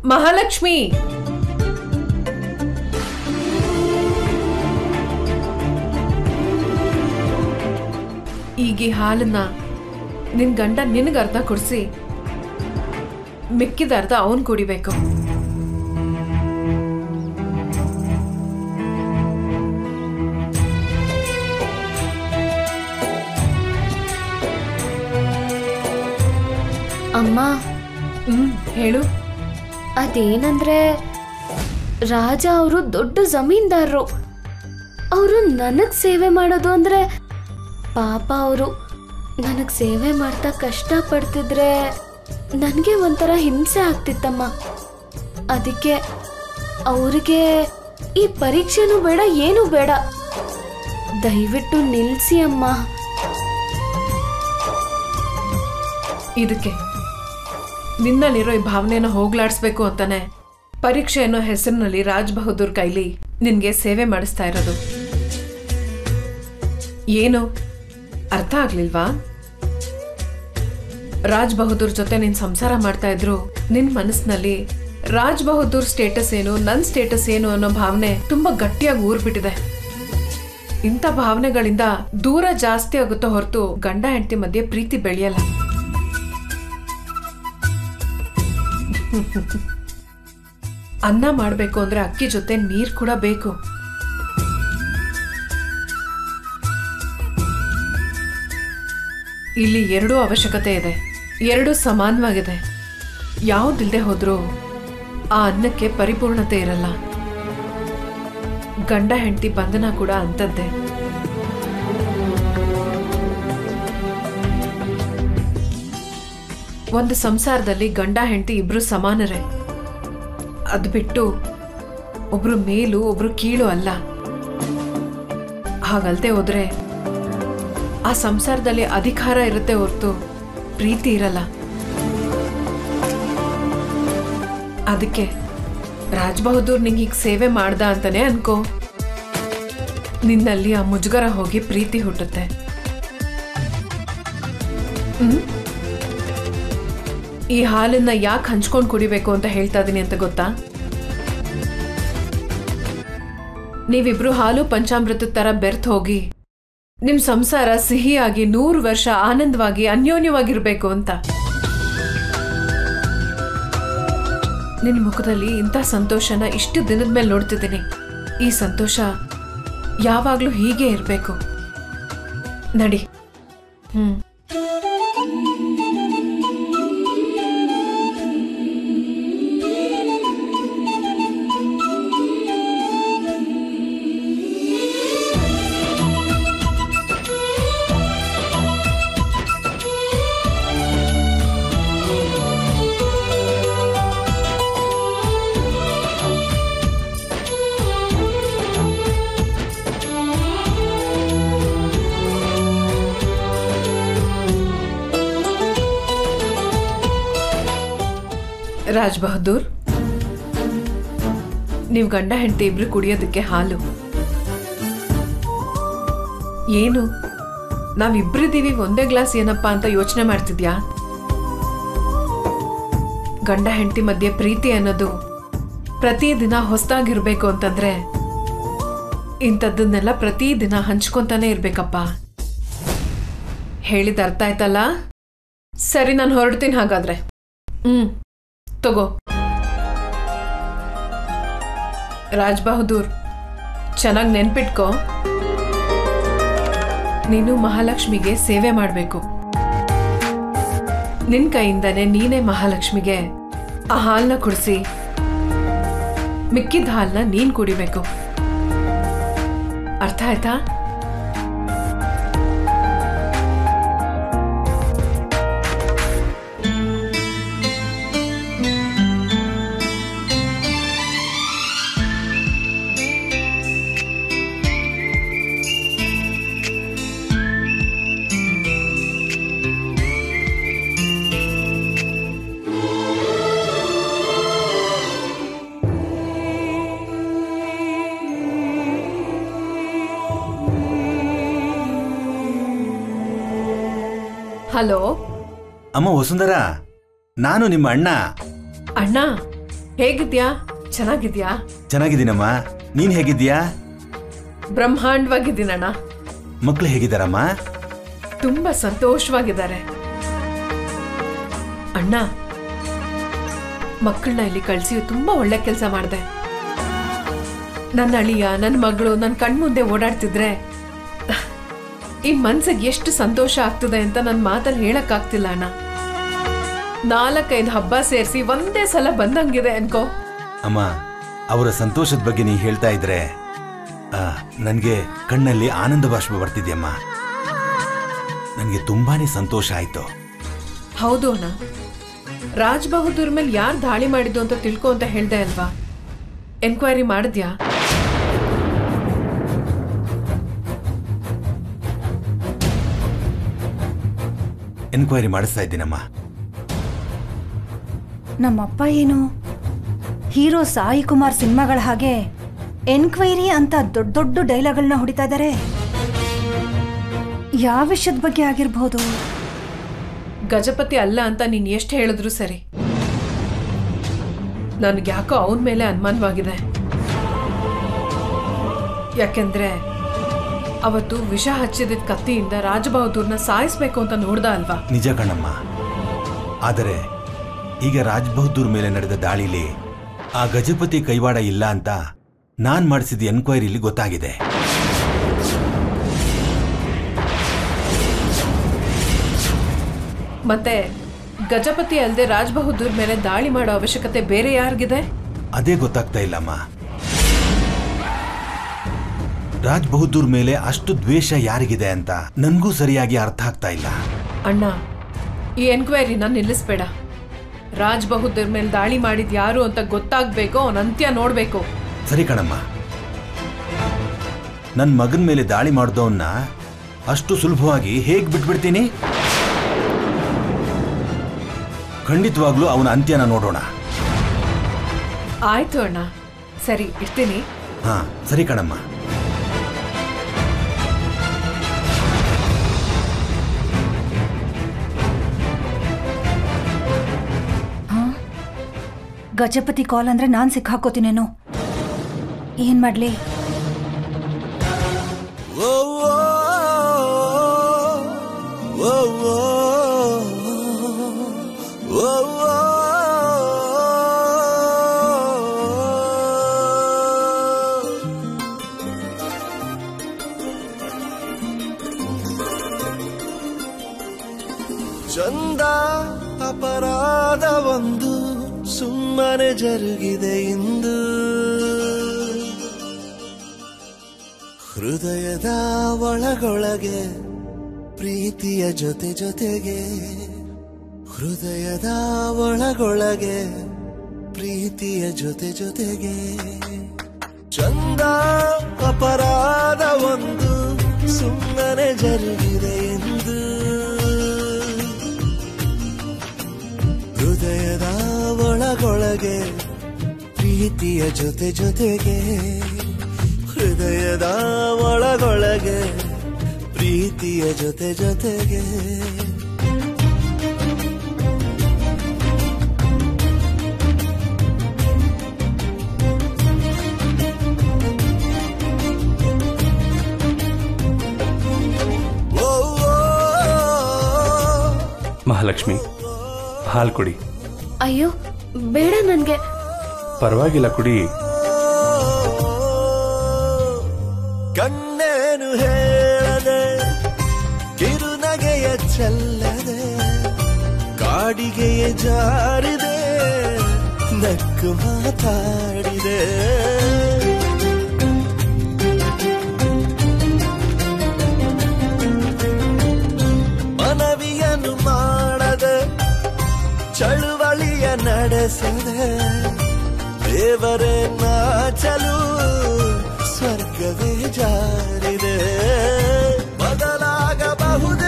ಮಹಾಲಕ್ಷ್ಮಿ ಈಗ ಈ ಹಾಲನ್ನ ನಿನ್ ಗಂಡ ನಿನಗೆ ಅರ್ಧ ಕುಡಿಸಿ ಮಿಕ್ಕಿದ ಅರ್ಧ ಅವನ್ ಕುಡಿಬೇಕು ಅಮ್ಮ ಹ್ಮ್ ಹೇಳು ಅದೇನಂದ್ರೆ ರಾಜ ಅವರು ದೊಡ್ಡ ಜಮೀನ್ದಾರರು ಅವರು ನನಗ್ ಸೇವೆ ಮಾಡೋದು ಅಂದ್ರೆ ಪಾಪ ಅವರು ನನಗ್ ಸೇವೆ ಮಾಡ್ತಾ ಕಷ್ಟ ಪಡ್ತಿದ್ರೆ ನನಗೆ ಒಂಥರ ಹಿಂಸೆ ಆಗ್ತಿತ್ತಮ್ಮ ಅದಕ್ಕೆ ಅವರಿಗೆ ಈ ಪರೀಕ್ಷೆನೂ ಬೇಡ ಏನೂ ಬೇಡ ದಯವಿಟ್ಟು ನಿಲ್ಸಿ ಅಮ್ಮ ಇದಕ್ಕೆ ನಿನ್ನಲ್ಲಿರೋ ಈ ಭಾವನೆನ ಹೋಗ್ಲಾಡಿಸ್ಬೇಕು ಅಂತಾನೆ ಪರೀಕ್ಷೆ ಅನ್ನೋ ಹೆಸರಿನಲ್ಲಿ ರಾಜ್ ಬಹದ್ದೂರ್ ಕೈಲಿ ನಿನ್ಗೆ ಸೇವೆ ಮಾಡಿಸ್ತಾ ಇರೋದು ಏನು ಅರ್ಥ ಆಗ್ಲಿಲ್ವಾ ರಾಜ್ ಬಹದ್ದೂರ್ ಜೊತೆ ನೀನ್ ಸಂಸಾರ ಮಾಡ್ತಾ ಇದ್ರು ನಿನ್ ಮನಸ್ಸಿನಲ್ಲಿ ರಾಜ್ ಬಹದ್ದೂರ್ ಸ್ಟೇಟಸ್ ಏನು ನನ್ ಸ್ಟೇಟಸ್ ಏನು ಅನ್ನೋ ಭಾವನೆ ತುಂಬಾ ಗಟ್ಟಿಯಾಗಿ ಊರ್ಬಿಟ್ಟಿದೆ ಇಂಥ ಭಾವನೆಗಳಿಂದ ದೂರ ಜಾಸ್ತಿ ಆಗುತ್ತೋ ಹೊರತು ಗಂಡ ಹೆಂಡತಿ ಮಧ್ಯೆ ಪ್ರೀತಿ ಬೆಳೆಯಲ್ಲ ಅನ್ನ ಮಾಡಬೇಕು ಅಂದ್ರೆ ಅಕ್ಕಿ ಜೊತೆ ನೀರ್ ಕೂಡ ಬೇಕು ಇಲ್ಲಿ ಎರಡೂ ಅವಶ್ಯಕತೆ ಇದೆ ಎರಡು ಸಮಾನವಾಗಿದೆ ಯಾವುದಿಲ್ಲದೆ ಹೋದ್ರೂ ಆ ಅನ್ನಕ್ಕೆ ಪರಿಪೂರ್ಣತೆ ಇರಲ್ಲ ಗಂಡ ಹೆಂಡತಿ ಬಂಧನ ಕೂಡ ಅಂತದ್ದೇ ಒಂದು ಸಂಸಾರದಲ್ಲಿ ಗಂಡ ಹೆಂಡತಿ ಇಬ್ರು ಸಮಾನರೇ ಅದು ಬಿಟ್ಟು ಒಬ್ರು ಮೇಲು ಒಬ್ರು ಕೀಳು ಅಲ್ಲ ಹಾಗಲ್ದೆ ಹೋದ್ರೆ ಆ ಸಂಸಾರದಲ್ಲಿ ಅಧಿಕಾರ ಇರುತ್ತೆ ಹೊರತು ಪ್ರೀತಿ ಇರಲ್ಲ ಅದಕ್ಕೆ ರಾಜ್ ಬಹದ್ದೂರ್ ನಿಂಗೆ ಈಗ ಸೇವೆ ಮಾಡ್ದ ಅಂತಾನೆ ಅನ್ಕೋ ನಿನ್ನಲ್ಲಿ ಆ ಮುಜುಗರ ಹೋಗಿ ಪ್ರೀತಿ ಹುಟ್ಟುತ್ತೆ ಹ್ಮ್ ಈ ಹಾಲನ್ನ ಯಾಕೆ ಹಂಚ್ಕೊಂಡು ಕುಡಿಬೇಕು ಅಂತ ಹೇಳ್ತಾ ಇದೀನಿ ಅಂತ ಗೊತ್ತಾ ನೀವಿಬ್ರು ಹಾಲು ಪಂಚಾಮೃತದ ತರ ಬೆರ್ತ್ ಹೋಗಿ ನಿಮ್ ಸಂಸಾರ ಸಿಹಿಯಾಗಿ ನೂರು ವರ್ಷ ಆನಂದವಾಗಿ ಅನ್ಯೋನ್ಯವಾಗಿರ್ಬೇಕು ಅಂತ ನಿನ್ ಮುಖದಲ್ಲಿ ಇಂಥ ಸಂತೋಷನ ಇಷ್ಟು ದಿನದ ಮೇಲೆ ನೋಡ್ತಿದ್ದೀನಿ ಈ ಸಂತೋಷ ಯಾವಾಗ್ಲೂ ಹೀಗೆ ಇರ್ಬೇಕು ನಡಿ ಹ್ಮ್ ರಾಜ್ ಬಹದ್ದೂರ್ ನೀವು ಗಂಡ ಹೆಂಡತಿ ಇಬ್ರು ಕುಡಿಯೋದಕ್ಕೆ ಹಾಲು ಏನು ನಾವಿಬ್ರಿದ್ದೀವಿ ಒಂದೇ ಗ್ಲಾಸ್ ಏನಪ್ಪಾ ಅಂತ ಯೋಚನೆ ಮಾಡ್ತಿದ್ಯಾ ಗಂಡ ಹೆಂಡತಿ ಮಧ್ಯೆ ಪ್ರೀತಿ ಅನ್ನೋದು ಪ್ರತಿದಿನ ಹೊಸದಾಗಿರ್ಬೇಕು ಅಂತಂದ್ರೆ ಇಂಥದ್ದನ್ನೆಲ್ಲ ಪ್ರತಿದಿನ ಹಂಚ್ಕೊಂತಾನೆ ಇರ್ಬೇಕಪ್ಪ ಹೇಳಿದ ಅರ್ಥ ಆಯ್ತಲ್ಲ ಸರಿ ನಾನು ಹೊರಡ್ತೀನಿ ಹಾಗಾದ್ರೆ ಹ್ಮ್ ತಗೋ ರಾಜ್ ಬಹದ್ದೂರ್ ಚೆನ್ನಾಗಿ ನೆನ್ಪಿಟ್ಕೋ ನೀನು ಮಹಾಲಕ್ಷ್ಮಿಗೆ ಸೇವೆ ಮಾಡಬೇಕು ನಿನ್ ಕೈಯಿಂದನೇ ನೀನೇ ಮಹಾಲಕ್ಷ್ಮಿಗೆ ಆ ಹಾಲನ್ನ ಕುಡಿಸಿ ಮಿಕ್ಕಿದ ಹಾಲನ್ನ ನೀನ್ ಕುಡಿಬೇಕು ಅರ್ಥ ಆಯ್ತಾ ಹಲೋ ಅಮ್ಮ ವಸುಂಧರ ನಾನು ನಿಮ್ಮ ಅಣ್ಣ ಅಣ್ಣ ಹೇಗಿದ್ಯಾ ಚೆನ್ನಾಗಿದ್ಯಾ ಚೆನ್ನಾಗಿದ್ದೀನಮ್ಮ ನೀನ್ ಹೇಗಿದ್ದೀಯಾ ಬ್ರಹ್ಮಾಂಡವಾಗಿದ್ದೀನಣ್ಣ ಮಕ್ಳು ಹೇಗಿದ್ದಾರಮ್ಮ ತುಂಬಾ ಸಂತೋಷವಾಗಿದ್ದಾರೆ ಅಣ್ಣ ಮಕ್ಕಳನ್ನ ಇಲ್ಲಿ ಕಳಿಸಿ ತುಂಬಾ ಒಳ್ಳೆ ಕೆಲಸ ಮಾಡಿದೆ ನನ್ನ ಅಳಿಯ ನನ್ನ ಮಗಳು ನನ್ನ ಕಣ್ಮುಂದೆ ಓಡಾಡ್ತಿದ್ರೆ ಈ ಮನ್ಸಿಗೆ ಎಷ್ಟು ಸಂತೋಷ ಆಗ್ತದೆ ಅಂತ ನನ್ನ ಮಾತಲ್ಲಿ ಹೇಳಕ್ಕಾಗ್ತಿಲ್ಲ ಅಣ್ಣ ನಾಲ್ಕೈದು ಹಬ್ಬ ಸೇರಿಸಿ ಒಂದೇ ಸಲ ಬಂದಂಗಿದೆ ಅನ್ಕೋ ಅಮ್ಮ ಅವರ ಸಂತೋಷದ ಬಗ್ಗೆ ನೀ ಹೇಳ್ತಾ ಇದ್ರೆ ಆ, ನನ್ಗೆ ಕಣ್ಣಲ್ಲಿ ಆನಂದ ಬಾಷ್ಪ ಬರ್ತಿದ್ಯಮ್ಮ ನನ್ಗೆ ತುಂಬಾನೇ ಸಂತೋಷ ಆಯ್ತು ಹೌದು ಅಣ್ಣ ರಾಜ್ ಬಹದ್ದೂರ್ ಮೇಲೆ ಯಾರು ದಾಳಿ ಮಾಡಿದ್ದು ಅಂತ ತಿಳ್ಕೊ ಅಂತ ಹೇಳ್ದೆ ಅಲ್ವಾ ಎನ್ಕ್ವೈರಿ ಮಾಡಿದ್ಯಾ ಎನ್ಕ್ವೈರಿ ಮಾಡಿಸ್ತಾ ಇದ್ದೀನಮ್ಮ ನಮ್ಮಪ್ಪ ಏನು ಹೀರೋ ಸಾಯಿ ಕುಮಾರ್ ಸಿನಿಮಾಗಳ ಹಾಗೆ ಎನ್ಕ್ವೈರಿ ಅಂತ ದೊಡ್ಡ ದೊಡ್ಡ ಡೈಲಾಗ್ಗಳನ್ನ ಹೊಡಿತಾ ಇದ್ದಾರೆ ಯಾವ ವಿಷಯದ ಬಗ್ಗೆ ಆಗಿರ್ಬೋದು ಗಜಪತಿ ಅಲ್ಲ ಅಂತ ನೀನ್ ಎಷ್ಟು ಹೇಳಿದ್ರು ಸರಿ ನನ್ಗೆ ಯಾಕೋ ಅವನ ಮೇಲೆ ಅನುಮಾನವಾಗಿದೆ ಯಾಕೆಂದ್ರೆ ಅವತ್ತು ವಿಷ ಹಚ್ಚಿದ ಕತ್ತಿಯಿಂದ ರಾಜಬಹದ್ದೂರ್ನ ಸಾಯಿಸ್ಬೇಕು ಅಂತ ನೋಡ್ದ ಅಲ್ವಾ ನಿಜ ಕಣಮ್ಮ ಆದರೆ ಈಗ ರಾಜ್ ಬಹದ್ದೂರ್ ಮೇಲೆ ನಡೆದ ದಾಳಿಲಿ ಆ ಗಜಪತಿ ಕೈವಾಡ ಇಲ್ಲ ಅಂತ ನಾನ್ ಮಾಡಿಸಿದ ಎನ್ಕ್ವೈರಿಲಿ ಗೊತ್ತಾಗಿದೆ ಮತ್ತೆ ಗಜಪತಿ ಅಲ್ಲದೆ ರಾಜ್ ಬಹದ್ದೂರ್ ಮೇಲೆ ದಾಳಿ ಮಾಡೋ ಅವಶ್ಯಕತೆ ಬೇರೆ ಯಾರಿಗಿದೆ ಅದೇ ಗೊತ್ತಾಗ್ತಾ ಇಲ್ಲಮ್ಮ ರಾಜ್ ಬಹದ್ದೂರ್ ಮೇಲೆ ಅಷ್ಟು ದ್ವೇಷ ಯಾರಿಗಿದೆ ಅಂತ ನನ್ಗೂ ಸರಿಯಾಗಿ ಅರ್ಥ ಆಗ್ತಾ ಇಲ್ಲ ಅಣ್ಣ ಈ ಎನ್ಕ್ವೈರಿನ ನಿಲ್ಲಿಸ್ಬೇಡ ರಾಜ್ ಬಹದ್ದೂರ್ ಮೇಲೆ ದಾಳಿ ಮಾಡಿದ್ ಯಾರು ಅಂತ ಗೊತ್ತಾಗ್ಬೇಕು ಅವನ ಅಂತ್ಯ ನೋಡ್ಬೇಕು ಸರಿ ಕಣಮ್ಮ ನನ್ನ ಮಗನ ಮೇಲೆ ದಾಳಿ ಮಾಡ್ದವನ್ನ ಅಷ್ಟು ಸುಲಭವಾಗಿ ಹೇಗ್ ಬಿಟ್ಬಿಡ್ತೀನಿ ಖಂಡಿತವಾಗ್ಲೂ ಅವನ ಅಂತ್ಯನ ನೋಡೋಣ ಆಯ್ತು ಅಣ್ಣ ಸರಿ ಇರ್ತೀನಿ ಹಾ ಸರಿ ಕಣಮ್ಮ ಗಜಪತಿ ಕಾಲ್ ಅಂದ್ರೆ ನಾನ್ ಸಿಕ್ಕಾಕೋತೀನೇನೋ ಏನ್ ಮಾಡ್ಲಿ ಚಂದ ಅಪರಾಧ ಒಂದು ಸುಮ್ಮನೆ ಜರುಗಿದೆ ಇಂದು ಹೃದಯದ ಒಳಗೊಳಗೆ ಪ್ರೀತಿಯ ಜೊತೆ ಜೊತೆಗೆ ಹೃದಯದ ಒಳಗೊಳಗೆ ಪ್ರೀತಿಯ ಜೊತೆ ಜೊತೆಗೆ ಚಂದ ಅಪರಾಧ ಒಂದು ಸುಮ್ಮನೆ ಜರುಗಿದೆ ಎಂದು ಹೃದಯದ ಒಳಗೊಳಗೆ ಪ್ರೀತಿಯ ಜೊತೆ ಜೊತೆಗೆ ಹೃದಯದ ಒಳಗೊಳಗೆ ಪ್ರೀತಿಯ ಜೊತೆ ಜೊತೆಗೆ ಓ, ಓ, ಮಹಾಲಕ್ಷ್ಮಿ ಹಾಲು ಕುಡಿ ಅಯ್ಯೋ ಬೇಡ ನನ್ಗೆ ಪರವಾಗಿಲ್ಲ ಕುಡಿ ಕಣ್ಣೇನು ಹೇಳದೆ ಕಿರುನಗೆಯ ಚೆಲ್ಲದೆ ಕಾಡಿಗೆಯ ಜಾರಿದೆ ನಕ್ಕು ಮಾತಾಡಿದೆ ಮನವಿಯನ್ನು ಮಾಡದೆ ಚಳುವಳಿಯ ನಡೆಸದೆ ದೇವರೇ ನಾಚಲು ಸ್ವರ್ಗವೇ ಜಾರಿದೆ ಬದಲಾಗಬಹುದೇ